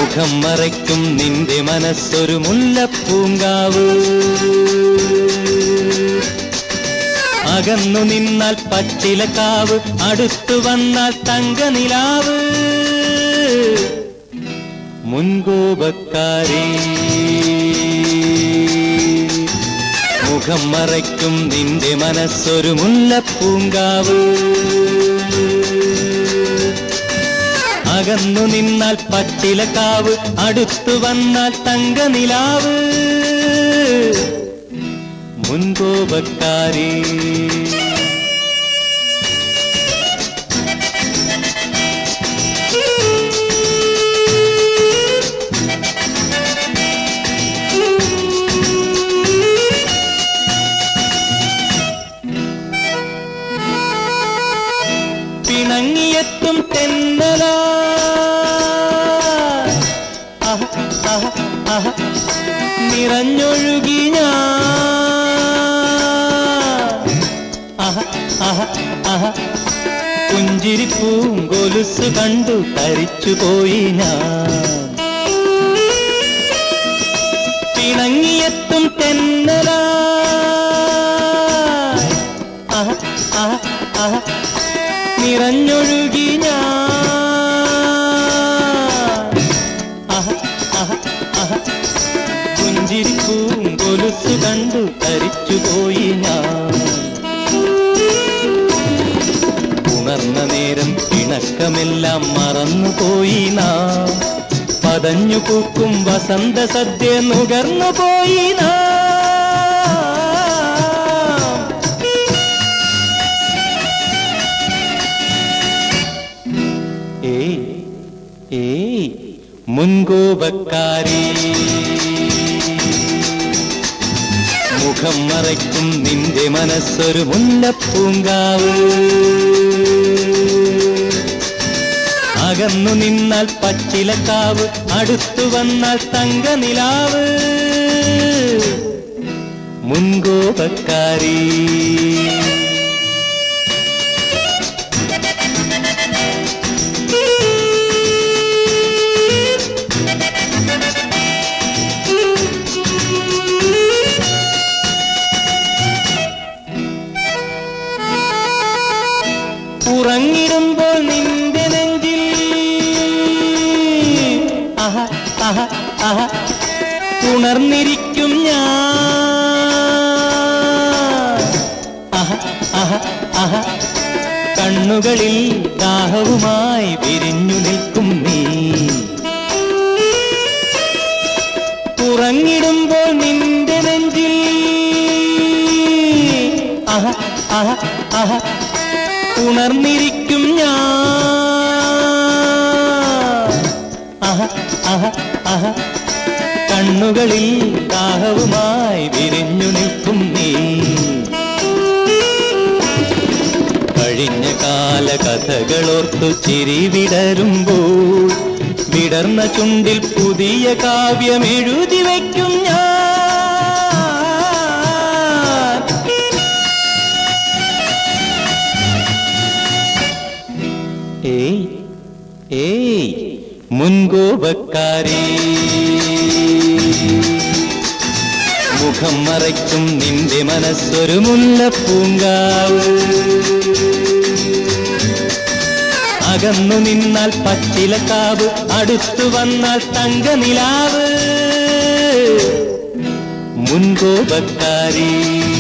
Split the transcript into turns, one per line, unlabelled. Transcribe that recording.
മുഖം മറയ്ക്കും നിന്റെ മനസ്സൊരു മുല്ലപ്പൂങ്കാവ് അകന്നു നിന്നാൽ പച്ചിലക്കാവ് അടുത്തു വന്നാൽ തങ്കനിലാവ് മുൻകോപക്കാരി മുഖം മറയ്ക്കും നിന്റെ മനസ്സൊരു മുല്ലപ്പൂങ്കാവ് അകന്നു നിന്നാൽ പച്ചിലക്കാവ് അടുത്തു വന്നാൽ തങ്കനിലാവ് മുൻകോപക്കാരി പിണങ്ങിയെത്തും തെന്നല നിറഞ്ഞൊഴുകി ഞാൻ ആഹ, ആഹ, ആഹ. പുഞ്ചിരിപ്പൂം കൊലുസ് കണ്ടു തരിച്ചുപോയി ഞാൻ പിണങ്ങിയെത്തും തെന്നല നിറഞ്ഞൊഴുകി ഞാൻ ആഹ, ആഹ, ആഹ. പുഞ്ചിരിപ്പൂം കൊലുസ് കണ്ടു തരിച്ചുപോയി ഞാൻ ഉണർന്ന നേരം ഇണക്കമെല്ലാം മറന്നുപോയി നാം പതഞ്ഞു പൂക്കും വസന്ത സദ്യ നുകർന്നു പോയി നാം ഏയ് ഏയ് മുൻകോപക്കാരി മുഖം മറയ്ക്കും നിന്റെ മനസ്സൊരു മുല്ലപ്പൂങ്കാവ് അകന്നു നിന്നാൽ പച്ചിലക്കാവ് അടുത്തു വന്നാൽ തങ്കനിലാവ് മുൻകോപക്കാരി ഉറങ്ങിടുമ്പോൾ നിന്റെ നെഞ്ചിൽ അഹ അഹ അഹ ഉണർന്നിരിക്കും ഞാൻ അഹ അഹ അഹ കണ്ണുകളിൽ ദാഹവുമായി വിരിഞ്ഞു നിൽക്കും നീ ഉറങ്ങിടുമ്പോൾ നിന്റെ നെഞ്ചിൽ അഹ അഹ അഹ ഉണർന്നിരിക്കും ഞാൻ അഹ അഹ അഹ കണ്ണുകളിൽ ദാഹവുമായി വിരിഞ്ഞു നിൽക്കും നീ കഴിഞ്ഞ കാല കഥകളോർത്തു ചിരി വിടരുമ്പോൾ വിടർന്ന ചുണ്ടിൽ പുതിയ കാവ്യം എഴുതി വയ്ക്കും ഞാൻ ഏയ് ഏയ് മുൻകോപക്കാരി മുഖം മറയ്ക്കും നിന്റെ മനസ്സൊരു മുല്ലപ്പൂങ്കാവ് അകന്നു നിന്നാൽ പച്ചിലക്കാവ് അടുത്തു വന്നാൽ തങ്കനിലാവ് മുൻകോപക്കാരി